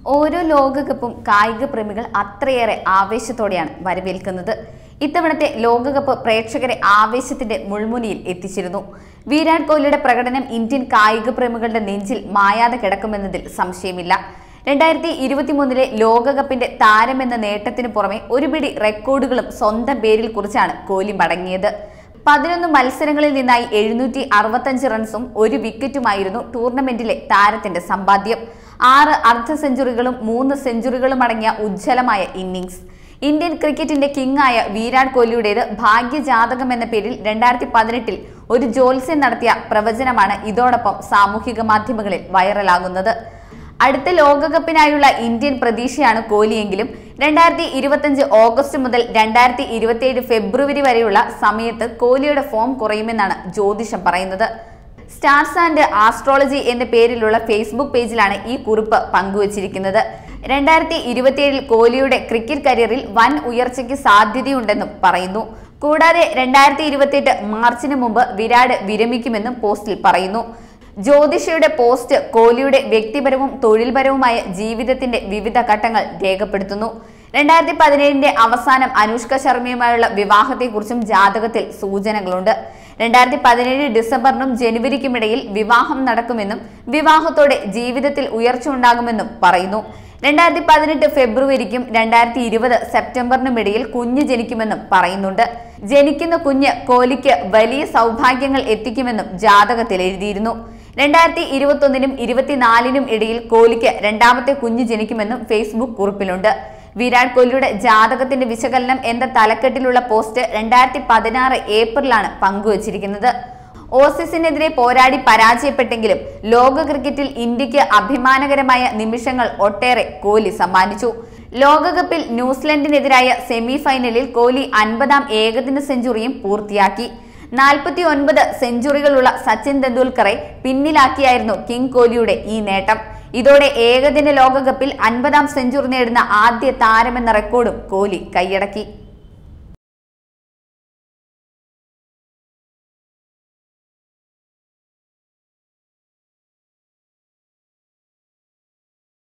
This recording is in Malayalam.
ഓരോ ലോകകപ്പും കായിക പ്രേമികൾ അത്രയേറെ ആവേശത്തോടെയാണ് വരവേൽക്കുന്നത് ഇത്തവണത്തെ ലോകകപ്പ് പ്രേക്ഷകരെ ആവേശത്തിന്റെ മുൾമുനയിൽ എത്തിച്ചിരുന്നു വിരാട് കോഹ്ലിയുടെ പ്രകടനം ഇന്ത്യൻ കായിക പ്രേമികളുടെ നെഞ്ചിൽ മായാതെ കിടക്കുമെന്നതിൽ സംശയമില്ല രണ്ടായിരത്തി ഇരുപത്തിമൂന്നിലെ ലോകകപ്പിന്റെ താരമെന്ന നേട്ടത്തിന് പുറമെ ഒരു പിടി റെക്കോർഡുകളും സ്വന്തം പേരിൽ കുറിച്ചാണ് കോഹ്ലി മടങ്ങിയത് പതിനൊന്ന് മത്സരങ്ങളിൽ നിന്നായി എഴുന്നൂറ്റി അറുപത്തഞ്ച് റൺസും ഒരു വിക്കറ്റുമായിരുന്നു ടൂർണമെന്റിലെ താരത്തിന്റെ സമ്പാദ്യം ആറ് അർദ്ധ സെഞ്ചുറികളും മൂന്ന് സെഞ്ചുറികളും അടങ്ങിയ ഉജ്ജ്വലമായ ഇന്നിംഗ്സ് ഇന്ത്യൻ ക്രിക്കറ്റിന്റെ കിങ്ങായ വിരാട് കോഹ്ലിയുടേത് ഭാഗ്യജാതകം എന്ന പേരിൽ രണ്ടായിരത്തി പതിനെട്ടിൽ ഒരു ജോത്സ്യം നടത്തിയ പ്രവചനമാണ് ഇതോടൊപ്പം സാമൂഹിക മാധ്യമങ്ങളിൽ വൈറലാകുന്നത് അടുത്ത ലോകകപ്പിനായുള്ള ഇന്ത്യൻ പ്രതീക്ഷയാണ് കോഹ്ലിയെങ്കിലും രണ്ടായിരത്തി ഇരുപത്തിയഞ്ച് ഓഗസ്റ്റ് മുതൽ രണ്ടായിരത്തി ഇരുപത്തിയേഴ് ഫെബ്രുവരി വരെയുള്ള സമയത്ത് കോഹ്ലിയുടെ ഫോം കുറയുമെന്നാണ് ജ്യോതിഷം പറയുന്നത് സ്റ്റാർസ് ആൻഡ് ആസ്ട്രോളജി എന്ന പേരിലുള്ള ഫേസ്ബുക്ക് പേജിലാണ് ഈ കുറിപ്പ് പങ്കുവച്ചിരിക്കുന്നത് രണ്ടായിരത്തി ഇരുപത്തിയേഴിൽ കോഹ്ലിയുടെ ക്രിക്കറ്റ് കരിയറിൽ വൻ ഉയർച്ചയ്ക്ക് സാധ്യതയുണ്ടെന്നും പറയുന്നു കൂടാതെ രണ്ടായിരത്തി ഇരുപത്തിയെട്ട് മാർച്ചിന് മുമ്പ് വിരാട് വിരമിക്കുമെന്നും പോസ്റ്റിൽ പറയുന്നു ജ്യോതിഷയുടെ പോസ്റ്റ് കോഹ്ലിയുടെ വ്യക്തിപരവും തൊഴിൽപരവുമായ ജീവിതത്തിന്റെ വിവിധ ഘട്ടങ്ങൾ രേഖപ്പെടുത്തുന്നു രണ്ടായിരത്തി പതിനേഴിന്റെ അവസാനം അനുഷ്ക ശർമ്മയുമായുള്ള വിവാഹത്തെക്കുറിച്ചും ജാതകത്തിൽ സൂചനകളുണ്ട് രണ്ടായിരത്തി പതിനേഴ് ഡിസംബറിനും ജനുവരിക്കുമിടയിൽ വിവാഹം നടക്കുമെന്നും വിവാഹത്തോടെ ജീവിതത്തിൽ ഉയർച്ച ഉണ്ടാകുമെന്നും പറയുന്നു രണ്ടായിരത്തി പതിനെട്ട് ഫെബ്രുവരിക്കും രണ്ടായിരത്തി ഇരുപത് സെപ്റ്റംബറിനും ഇടയിൽ കുഞ്ഞ് ജനിക്കുമെന്നും പറയുന്നുണ്ട് ജനിക്കുന്ന കുഞ്ഞ് കോഹ്ലിക്ക് വലിയ സൗഭാഗ്യങ്ങൾ എത്തിക്കുമെന്നും ജാതകത്തിൽ എഴുതിയിരുന്നു രണ്ടായിരത്തി ഇരുപത്തൊന്നിനും ഇരുപത്തിനാലിനും ഇടയിൽ കോഹ്ലിക്ക് രണ്ടാമത്തെ കുഞ്ഞ് ജനിക്കുമെന്നും ഫേസ്ബുക്ക് കുറിപ്പിലുണ്ട് വിരാട് കോഹ്ലിയുടെ ജാതകത്തിന്റെ വിശകലനം എന്ന തലക്കെട്ടിലുള്ള പോസ്റ്റ് രണ്ടായിരത്തി പതിനാറ് ഏപ്രിലാണ് പങ്കുവച്ചിരിക്കുന്നത് ഓസീസിനെതിരെ പോരാടി പരാജയപ്പെട്ടെങ്കിലും ലോക ക്രിക്കറ്റിൽ ഇന്ത്യക്ക് അഭിമാനകരമായ നിമിഷങ്ങൾ ഒട്ടേറെ കോഹ്ലി സമ്മാനിച്ചു ലോകകപ്പിൽ ന്യൂസിലൻഡിനെതിരായ സെമി ഫൈനലിൽ കോഹ്ലി അൻപതാം ഏകദിന സെഞ്ചുറിയും പൂർത്തിയാക്കി നാൽപ്പത്തി ഒൻപത് സെഞ്ചുറികളുള്ള സച്ചിൻ തെണ്ടുൽക്കറെ പിന്നിലാക്കിയായിരുന്നു കിങ് കോഹ്ലിയുടെ ഈ നേട്ടം ഇതോടെ ഏകദിന ലോകകപ്പിൽ അൻപതാം സെഞ്ചുറി നേടുന്ന ആദ്യ താരമെന്ന റെക്കോർഡും കോഹ്ലി കൈയടക്കി